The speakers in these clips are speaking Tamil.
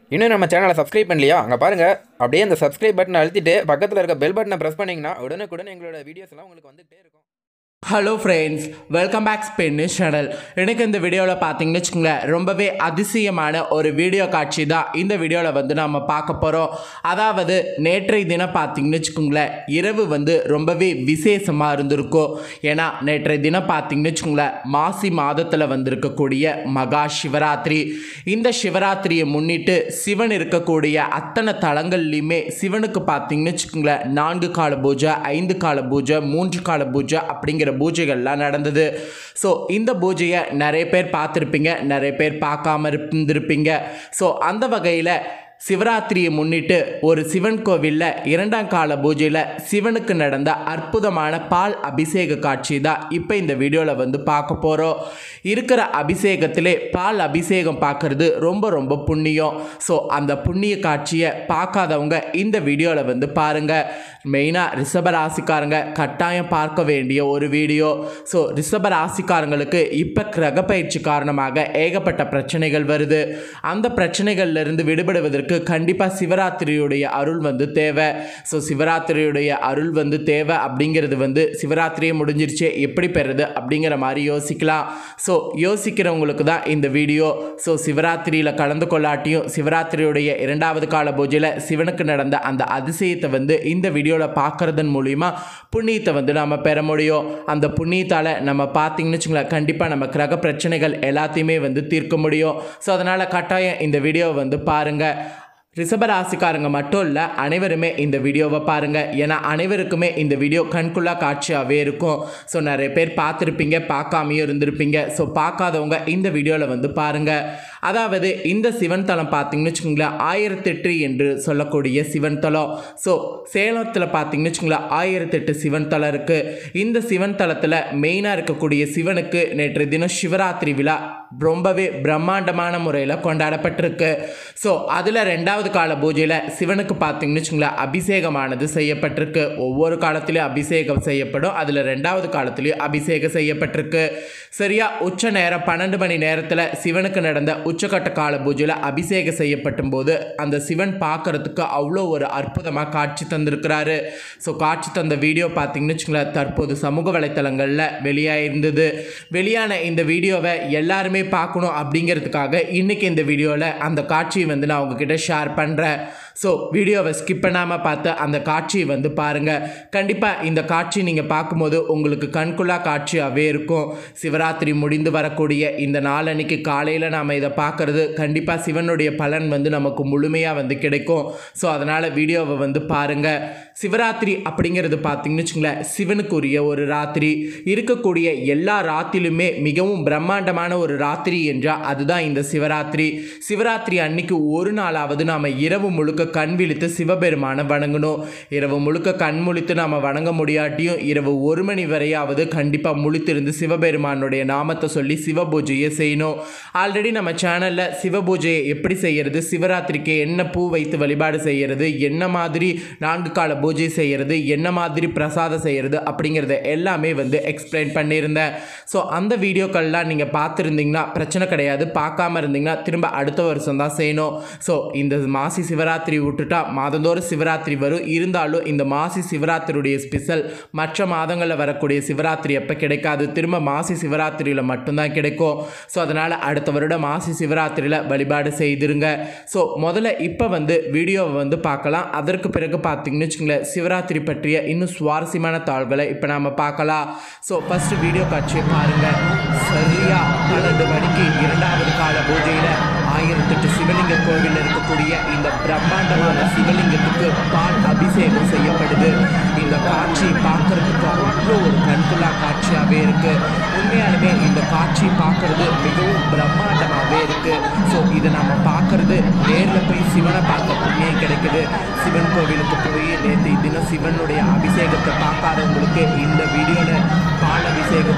இன்னும் நம்ம சேனலை சப்ஸ்கிரைப் பண்ணலையா அங்கே பாருங்கள் அப்படியே அந்த சப்ஸ்கிரைப் பட்டனை அழுத்திட்டு பக்கத்தில் இருக்க பெல் பட்டனை ப்ரெஸ் பண்ணிங்கன்னா உடனுக்குடன் எங்களோட வீடியோஸ் எல்லாம் உங்களுக்கு வந்துகிட்டே இருக்கும் ஹலோ ஃப்ரெண்ட்ஸ் வெல்கம் பேக் ஸ்பென்னிஷ் சேனல் எனக்கு இந்த வீடியோவில் பார்த்தீங்கன்னு வச்சுக்கோங்களேன் ரொம்பவே அதிசயமான ஒரு வீடியோ காட்சி தான் இந்த வீடியோவில் வந்து நம்ம பார்க்க போகிறோம் அதாவது நேற்றைய தினம் பார்த்தீங்கன்னு வச்சுக்கோங்களேன் இரவு வந்து ரொம்பவே விசேஷமாக இருந்திருக்கும் ஏன்னா நேற்றைய தினம் பார்த்தீங்கன்னு வச்சுக்கோங்களேன் மாசி மாதத்தில் வந்திருக்கக்கூடிய மகா சிவராத்திரி இந்த சிவராத்திரியை முன்னிட்டு சிவன் இருக்கக்கூடிய அத்தனை தலங்கள்லையுமே சிவனுக்கு பார்த்தீங்கன்னு வச்சுக்கோங்களேன் நான்கு கால பூஜை ஐந்து கால பூஜை மூன்று கால பூஜை அப்படிங்கிற பூஜைகள்லாம் நடந்தது ஸோ இந்த பூஜையை நிறைய பேர் பார்த்துருப்பீங்க நிறைய பேர் பார்க்காம இருந்திருப்பீங்க ஸோ அந்த வகையில் சிவராத்திரியை முன்னிட்டு ஒரு சிவன் கோவிலில் இரண்டாம் கால பூஜையில் சிவனுக்கு நடந்த அற்புதமான பால் அபிஷேக காட்சி தான் இப்போ இந்த வீடியோவில் வந்து பார்க்க போகிறோம் இருக்கிற அபிஷேகத்திலே பால் அபிஷேகம் பார்க்கறது ரொம்ப ரொம்ப புண்ணியம் ஸோ அந்த புண்ணிய காட்சியை பார்க்காதவங்க இந்த வீடியோவில் வந்து பாருங்கள் மெயினாக ரிஷப ராசிக்காரங்க கட்டாயம் பார்க்க வேண்டிய ஒரு வீடியோ ஸோ ரிஷப ராசிக்காரங்களுக்கு இப்போ கிரக பயிற்சி காரணமாக ஏகப்பட்ட பிரச்சனைகள் வருது அந்த பிரச்சனைகள்ல இருந்து விடுபடுவதற்கு கண்டிப்பாக சிவராத்திரியுடைய அருள் வந்து தேவை ஸோ சிவராத்திரியுடைய அருள் வந்து தேவை அப்படிங்கிறது வந்து சிவராத்திரியே முடிஞ்சிருச்சு எப்படி பெறுது அப்படிங்கிற மாதிரி யோசிக்கலாம் ஸோ யோசிக்கிறவங்களுக்கு தான் இந்த வீடியோ ஸோ சிவராத்திரியில் கலந்து கொள்ளாட்டியும் சிவராத்திரியுடைய இரண்டாவது கால பூஜையில் சிவனுக்கு நடந்த அந்த அதிசயத்தை வந்து இந்த வீடியோவில் பார்க்கறதன் மூலிமா புண்ணியத்தை வந்து நம்ம பெற முடியும் அந்த புண்ணியத்தால் நம்ம பார்த்தீங்கன்னு வச்சுங்களேன் கண்டிப்பாக நம்ம கிரக பிரச்சனைகள் எல்லாத்தையுமே வந்து தீர்க்க முடியும் ஸோ அதனால் கட்டாயம் இந்த வீடியோவை வந்து பாருங்கள் ரிஷபராசிக்காரங்க மட்டும் இல்லை அனைவருமே இந்த வீடியோவை பாருங்கள் ஏன்னா அனைவருக்குமே இந்த வீடியோ கண்குள்ளா காட்சியாகவே இருக்கும் ஸோ நிறைய பேர் பார்த்துருப்பீங்க பார்க்காமையும் இருந்திருப்பீங்க ஸோ பார்க்காதவங்க இந்த வீடியோவில் வந்து பாருங்கள் அதாவது இந்த சிவன் தலம் பார்த்தீங்கன்னு வச்சுக்கோங்களேன் ஆயிரத்தெட்டு என்று சொல்லக்கூடிய சிவன் தலம் ஸோ சேலத்தில் பார்த்தீங்கன்னு வச்சுக்கோங்களேன் ஆயிரத்தெட்டு சிவன் தலம் இருக்குது இந்த சிவன் தலத்தில் மெயினாக இருக்கக்கூடிய சிவனுக்கு நேற்று தினம் சிவராத்திரி விழா ரொம்பவே பிரம்மாண்டமான முறையில் கொண்டாடப்பட்டிருக்கு ஸோ அதில் ரெண்டாவது கால பூஜையில் சிவனுக்கு பார்த்தீங்கன்னு வச்சுங்களேன் அபிஷேகமானது செய்யப்பட்டிருக்கு ஒவ்வொரு காலத்திலையும் அபிஷேகம் செய்யப்படும் அதில் ரெண்டாவது காலத்திலையும் அபிஷேகம் செய்யப்பட்டிருக்கு சரியா உச்ச நேரம் பன்னெண்டு மணி நேரத்தில் சிவனுக்கு நடந்த உச்சக்கட்ட கால பூஜையில் அபிஷேகம் செய்யப்படும் போது அந்த சிவன் பார்க்கறதுக்கு அவ்வளோ ஒரு அற்புதமாக காட்சி தந்திருக்கிறாரு ஸோ காட்சி தந்த வீடியோ பார்த்தீங்கன்னு வச்சுங்களேன் தற்போது சமூக வலைத்தளங்களில் வெளியாயிருந்தது வெளியான இந்த வீடியோவை எல்லாருமே பார்க்கணும் அப்படிங்கிறதுக்காக இன்றைக்கி இந்த வீடியோவில் அந்த காட்சியை வந்து நான் உங்ககிட்ட ஷேர் பண்ணுறேன் ஸோ வீடியோவை ஸ்கிப் பண்ணாமல் பார்த்து அந்த காட்சியை வந்து பாருங்கள் கண்டிப்பாக இந்த காட்சி நீங்கள் பார்க்கும்போது உங்களுக்கு கண்குள்ளா காட்சியாகவே இருக்கும் சிவராத்திரி முடிந்து வரக்கூடிய இந்த நாளன்னைக்கு காலையில் நாம் இதை பார்க்குறது கண்டிப்பாக சிவனுடைய பலன் வந்து நமக்கு முழுமையாக வந்து கிடைக்கும் ஸோ அதனால் வீடியோவை வந்து பாருங்கள் சிவராத்திரி அப்படிங்கிறது பார்த்தீங்கன்னு வச்சுங்களேன் சிவனுக்குரிய ஒரு ராத்திரி இருக்கக்கூடிய எல்லா ராத்திரிலுமே மிகவும் பிரம்மாண்டமான ஒரு ராத்திரி என்றால் அதுதான் இந்த சிவராத்திரி சிவராத்திரி அன்னைக்கு ஒரு நாளாவது நாம் இரவு முழுக்க கண் விழித்து சிவபெருமானை வணங்கணும் இரவு முழுக்க கண் முழித்து நாம் வணங்க முடியாட்டியும் இரவு ஒரு மணி வரையாவது கண்டிப்பாக முழித்திருந்து சிவபெருமானுடைய நாமத்தை சொல்லி சிவ பூஜையை செய்யணும் ஆல்ரெடி நம்ம சேனலில் சிவ பூஜையை எப்படி செய்யறது சிவராத்திரிக்கு என்ன பூ வைத்து வழிபாடு செய்யறது என்ன மாதிரி நான்கு கால பூஜை செய்யறது என்ன மாதிரி பிரசாதம் செய்யறது அப்படிங்கிறத எல்லாமே வந்து எக்ஸ்பிளைன் பண்ணியிருந்தேன் ஸோ அந்த வீடியோக்கள்லாம் நீங்கள் பார்த்துருந்தீங்கன்னா பிரச்சனை கிடையாது பார்க்காம இருந்தீங்கன்னா திரும்ப அடுத்த வருஷம் தான் செய்யணும் ஸோ இந்த மாசி சிவராத்திரி விட்டுட்டா மாதந்தோறும் சிவராத்திரி வரும் இருந்தாலும் இந்த மாசி சிவராத்திரியுடைய ஸ்பெஷல் மற்ற மாதங்களில் வரக்கூடிய சிவராத்திரி எப்போ கிடைக்காது திரும்ப மாசி சிவராத்திரியில் மட்டும்தான் கிடைக்கும் ஸோ அதனால் அடுத்த வருடம் மாசி சிவராத்திரியில் வழிபாடு செய்திருங்க ஸோ முதல்ல இப்போ வந்து வீடியோவை வந்து பார்க்கலாம் அதற்கு பிறகு பார்த்தீங்கன்னு வச்சுங்களேன் சிவராத்திரி பற்றிய இன்னும் சுவாரஸ்யமான தாள்களை இப்போ நாம் பார்க்கலாம் ஸோ ஃபஸ்ட்டு வீடியோ காட்சியை பாருங்கள் சரியா பன்னெண்டு மணிக்கு இரண்டாவது கால பூஜையில் ஆயிரத்தெட்டு சிவலிங்க கோவில் இருக்கக்கூடிய இந்த பிரம்மாண்டமான சிவலிங்கத்துக்கு பால் அபிஷேகம் செய்யப்படுது இந்த காட்சி பார்க்கறதுக்கு அவ்வளோ ஒரு கண்குள்ளா காட்சியாகவே இருக்கு உண்மையாலுமே இந்த காட்சி பார்க்கறது மிகவும் பிரம்மாண்டமாகவே இருக்கு ஸோ இதை நம்ம பார்க்கறது நேரில் போய் சிவனை பார்க்க புண்ணியம் கிடைக்குது சிவன் கோவிலுக்கு போய் நேற்று தினம் சிவனுடைய அபிஷேகத்தை பார்க்காதவங்களுக்கு இந்த வீடியோவில் பால் அபிஷேகத்தோடு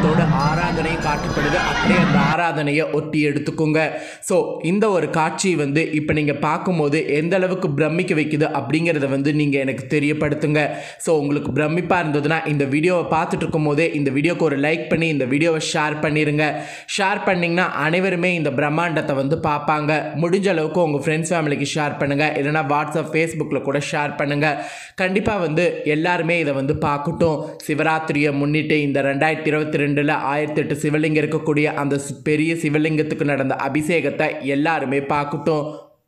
ஆராதனை காட்டப்படுது அப்படியே அந்த ஆராதனையை ஒட்டி எடுத்துக்கோங்க ஸோ இந்த ஒரு காட்சி வந்து இப்போ நீங்கள் பார்க்கும்போது எந்த அளவுக்கு பிரமிக்க வைக்குது அப்படிங்கிறத வந்து நீங்கள் எனக்கு தெரியப்படுத்துங்க ஸோ உங்களுக்கு பிரமிப்பாக இருந்ததுன்னா இந்த வீடியோவை பார்த்துட்டு இருக்கும் போதே இந்த வீடியோக்கு ஒரு லைக் பண்ணி இந்த வீடியோவை ஷேர் பண்ணிடுங்க ஷேர் பண்ணிங்கன்னா அனைவருமே இந்த பிரம்மாண்டத்தை வந்து பார்ப்பாங்க முடிஞ்ச அளவுக்கு உங்கள் ஃப்ரெண்ட்ஸ் ஃபேமிலிக்கு ஷேர் பண்ணுங்கள் இல்லைனா வாட்ஸ்அப் ஃபேஸ்புக்கில் கூட ஷேர் பண்ணுங்கள் கண்டிப்பாக வந்து எல்லாருமே இதை வந்து பார்க்கட்டும் சிவராத்திரியை முன்னிட்டு இந்த ரெண்டாயிரத்தி இருபத்தி ரெண்டில் ஆயிரத்தி எட்டு சிவலிங்கம் இருக்கக்கூடிய அந்த சி- பெரிய சிவலிங்கத்துக்கு நடந்த அபிஷேகத்தை எல்லாருமே பார்க்கட்டும்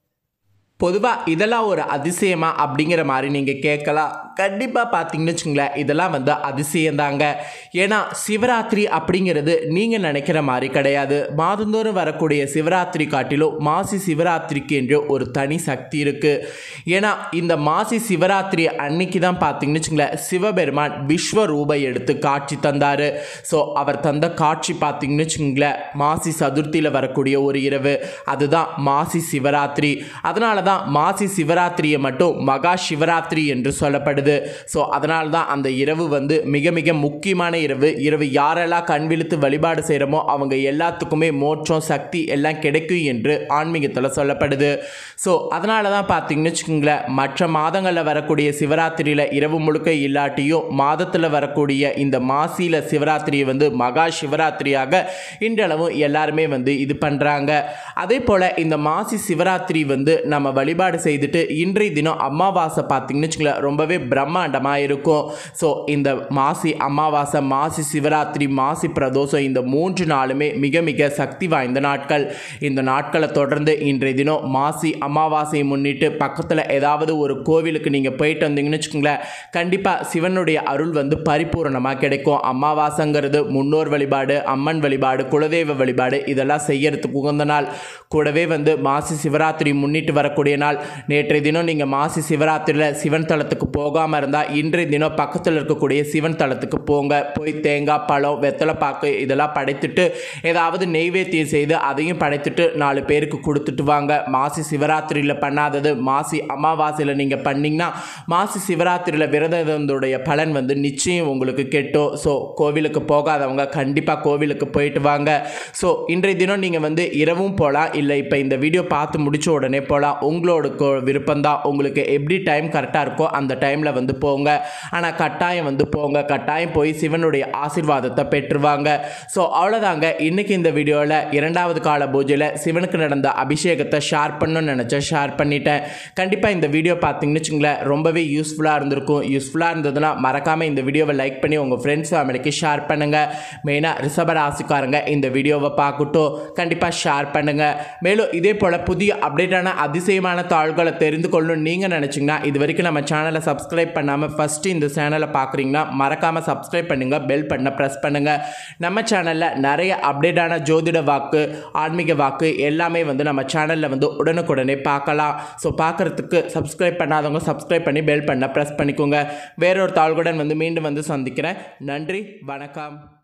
பொதுவாக இதெல்லாம் ஒரு அதிசயமா அப்படிங்கிற மாதிரி நீங்கள் கேட்கலாம் கண்டிப்பாக பார்த்தீங்கன்னு வச்சுங்களேன் இதெல்லாம் வந்து அதிசயம்தாங்க ஏன்னா சிவராத்திரி அப்படிங்கிறது நீங்கள் நினைக்கிற மாதிரி கிடையாது மாதந்தோறும் வரக்கூடிய சிவராத்திரி காட்டிலும் மாசி சிவராத்திரிக்கு என்று ஒரு தனி சக்தி இருக்குது ஏன்னா இந்த மாசி சிவராத்திரி அன்னைக்கு தான் பார்த்தீங்கன்னு வச்சுங்களேன் சிவபெருமான் விஸ்வரூபை எடுத்து காட்சி தந்தார் ஸோ அவர் தந்த காட்சி பார்த்தீங்கன்னு வச்சுங்களேன் மாசி சதுர்த்தியில் வரக்கூடிய ஒரு இரவு அதுதான் மாசி சிவராத்திரி அதனால தான் மாசி சிவராத்திரியை மட்டும் மகா சிவராத்திரி என்று சொல்லப்படுது ஸோ அதனால தான் அந்த இரவு வந்து மிக மிக முக்கியமான இரவு இரவு யாரெல்லாம் கண் விழித்து வழிபாடு செய்கிறோமோ அவங்க எல்லாத்துக்குமே மோட்சம் சக்தி எல்லாம் கிடைக்கும் என்று ஆன்மீகத்தில் சொல்லப்படுது ஸோ அதனால தான் பார்த்தீங்கன்னு வச்சுக்கோங்களேன் மற்ற மாதங்களில் வரக்கூடிய சிவராத்திரியில் இரவு முழுக்க இல்லாட்டியும் மாதத்தில் வரக்கூடிய இந்த மாசியில் சிவராத்திரியை வந்து மகா சிவராத்திரியாக இன்றளவும் எல்லாருமே வந்து இது பண்ணுறாங்க அதே போல் இந்த மாசி சிவராத்திரி வந்து நம்ம வழிபாடு செய்துட்டு இன்றைய தினம் அமாவாசை பார்த்தீங்கன்னு வச்சுங்களேன் ரொம்பவே பிரம்மாண்டமாக இருக்கும் ஸோ இந்த மாசி அமாவாசை மாசி சிவராத்திரி மாசி பிரதோஷம் இந்த மூன்று நாளுமே மிக மிக சக்தி வாய்ந்த நாட்கள் இந்த நாட்களை தொடர்ந்து இன்றைய தினம் மாசி அமாவாசையை முன்னிட்டு பக்கத்தில் ஏதாவது ஒரு கோவிலுக்கு நீங்கள் போயிட்டு வந்தீங்கன்னு வச்சுக்கோங்களேன் கண்டிப்பாக சிவனுடைய அருள் வந்து பரிபூரணமாக கிடைக்கும் அமாவாசைங்கிறது முன்னோர் வழிபாடு அம்மன் வழிபாடு குலதெய்வ வழிபாடு இதெல்லாம் செய்யறதுக்கு உகந்த நாள் கூடவே வந்து மாசி சிவராத்திரி முன்னிட்டு வரக்கூடிய நாள் நேற்றைய தினம் நீங்கள் மாசி சிவராத்திரியில் சிவன் தலத்துக்கு போகாமல் இருந்தால் இன்றைய தினம் பக்கத்தில் இருக்கக்கூடிய சிவன் தலத்துக்கு போங்க போய் தேங்காய் பழம் வெத்தலை பாக்கு இதெல்லாம் படைத்துட்டு ஏதாவது நெய்வேத்தியம் செய்து அதையும் படைத்துட்டு நாலு பேருக்கு கொடுத்துட்டு வாங்க மாசி சிவராத்திரியில் பண்ணாதது மாசி அமாவாசையில் நீங்கள் பண்ணீங்கன்னா மாசி சிவராத்திரியில் விரதத்துடைய பலன் வந்து நிச்சயம் உங்களுக்கு கெட்டும் ஸோ கோவிலுக்கு போகாதவங்க கண்டிப்பாக கோவிலுக்கு போயிட்டு வாங்க ஸோ இன்றைய தினம் நீங்கள் வந்து இரவும் போகலாம் இல்லை இப்போ இந்த வீடியோ பார்த்து முடிச்ச உடனே போகலாம் உங்களோட கோ- விருப்பம்தான் உங்களுக்கு எப்படி டைம் கரெக்டாக இருக்கோ அந்த டைமில் வந்து போங்க ஆனால் கட்டாயம் வந்து போங்க கட்டாயம் போய் சிவனுடைய ஆசீர்வாதத்தை பெற்றுவாங்க ஸோ அவ்வளோதாங்க இன்னைக்கு இந்த வீடியோவில் இரண்டாவது கால பூஜையில் சிவனுக்கு நடந்த அபிஷேகத்தை ஷேர் பண்ணணும்னு நினச்சேன் ஷேர் பண்ணிட்டேன் கண்டிப்பாக இந்த வீடியோ பார்த்தீங்கன்னு வச்சுங்களேன் ரொம்பவே யூஸ்ஃபுல்லாக இருந்திருக்கும் யூஸ்ஃபுல்லாக இருந்ததுன்னா மறக்காமல் இந்த வீடியோவை லைக் பண்ணி உங்கள் ஃப்ரெண்ட்ஸ் ஃபேமிலிக்கு ஷேர் பண்ணுங்கள் மெயினாக ரிஷப ராசிக்காரங்க இந்த வீடியோவை பார்க்கட்டும் கண்டிப்பாக ஷேர் பண்ணுங்கள் மேலும் இதே போல் புதிய அப்டேட்டான அதிசயமான தாள்களை தெரிந்து கொள்ளணும்னு நீங்கள் நினச்சிங்கன்னா இது வரைக்கும் நம்ம சேனலை சப்ஸ்கிரைப் பண்ணாமல் ஃபஸ்ட்டு இந்த சேனலை பார்க்குறீங்கன்னா மறக்காமல் சப்ஸ்கிரைப் பண்ணுங்கள் பெல் பண்ண ப்ரெஸ் பண்ணுங்கள் நம்ம சேனலில் நிறைய அப்டேட்டான ஜோதிட வாக்கு ஆன்மீக வாக்கு எல்லாமே வந்து நம்ம சேனலில் வந்து உடனுக்குடனே பார்க்கலாம் ஸோ பார்க்குறதுக்கு சப்ஸ்கிரைப் பண்ணாதவங்க சப்ஸ்கிரைப் பண்ணி பெல் பண்ண ப்ரெஸ் பண்ணிக்கோங்க வேறொரு தாள்களுடன் வந்து மீண்டும் வந்து சந்திக்கிறேன் நன்றி வணக்கம்